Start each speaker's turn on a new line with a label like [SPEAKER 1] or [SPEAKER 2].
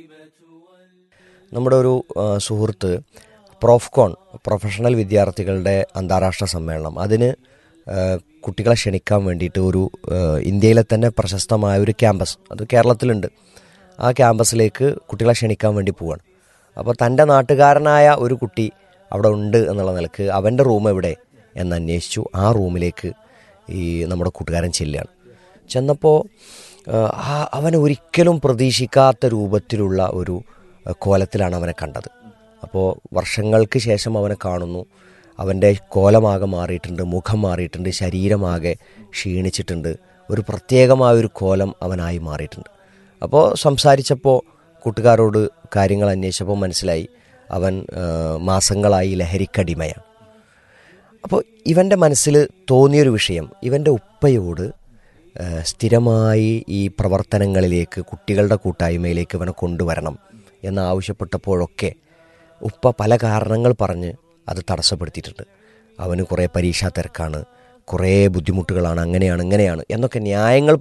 [SPEAKER 1] നമ്മുടെ ഒരു ആ, സുഹൃത്ത് പ്രോഫ്കോൺ പ്രൊഫഷണൽ വിദ്യാർത്ഥികളുടെ അന്താരാഷ്ട്ര സമ്മേളനം അതിന് ആ, കുട്ടികളെ ക്ഷണിക്കാൻ വേണ്ടിയിട്ട് ഒരു ആ, ഇന്ത്യയിലെ തന്നെ പ്രശസ്തമായ ഒരു ക്യാമ്പസ് അത് കേരളത്തിലുണ്ട് ആ ക്യാമ്പസിലേക്ക് കുട്ടികളെ ക്ഷണിക്കാൻ വേണ്ടി പോവാണ് അപ്പോൾ തൻ്റെ നാട്ടുകാരനായ ഒരു കുട്ടി അവിടെ ഉണ്ട് എന്നുള്ള നിലക്ക് അവൻ്റെ റൂം എവിടെ എന്ന് അന്വേഷിച്ചു ആ റൂമിലേക്ക് ഈ നമ്മുടെ കൂട്ടുകാരൻ ചെല്ലുകയാണ് ചെന്നപ്പോൾ അവൻ ഒരിക്കലും പ്രതീക്ഷിക്കാത്ത രൂപത്തിലുള്ള ഒരു ആ, കോലത്തിലാണ് അവനെ കണ്ടത് അപ്പോൾ വർഷങ്ങൾക്ക് ശേഷം അവനെ കാണുന്നു അവൻ്റെ കോലമാകെ മാറിയിട്ടുണ്ട് മുഖം മാറിയിട്ടുണ്ട് ശരീരമാകെ ക്ഷീണിച്ചിട്ടുണ്ട് ഒരു പ്രത്യേകമായ ഒരു കോലം അവനായി മാറിയിട്ടുണ്ട് അപ്പോൾ സംസാരിച്ചപ്പോൾ കൂട്ടുകാരോട് കാര്യങ്ങൾ അന്വേഷിച്ചപ്പോൾ മനസ്സിലായി അവൻ ആ, മാസങ്ങളായി ലഹരിക്കടിമയാണ് അപ്പോൾ ഇവൻ്റെ മനസ്സിൽ തോന്നിയൊരു വിഷയം ഇവൻ്റെ ഉപ്പയോട് ആ, സ്ഥിരമായി ഈ പ്രവർത്തനങ്ങളിലേക്ക് കുട്ടികളുടെ കൂട്ടായ്മയിലേക്ക് ഇവനെ കൊണ്ടുവരണം എന്നാവശ്യപ്പെട്ടപ്പോഴൊക്കെ ഉപ്പ പല കാരണങ്ങൾ പറഞ്ഞ് അത് തടസ്സപ്പെടുത്തിയിട്ടുണ്ട് അവന് കുറേ പരീക്ഷാ തിരക്കാണ് കുറേ ബുദ്ധിമുട്ടുകളാണ് അങ്ങനെയാണ് ഇങ്ങനെയാണ് എന്നൊക്കെ ന്യായങ്ങൾ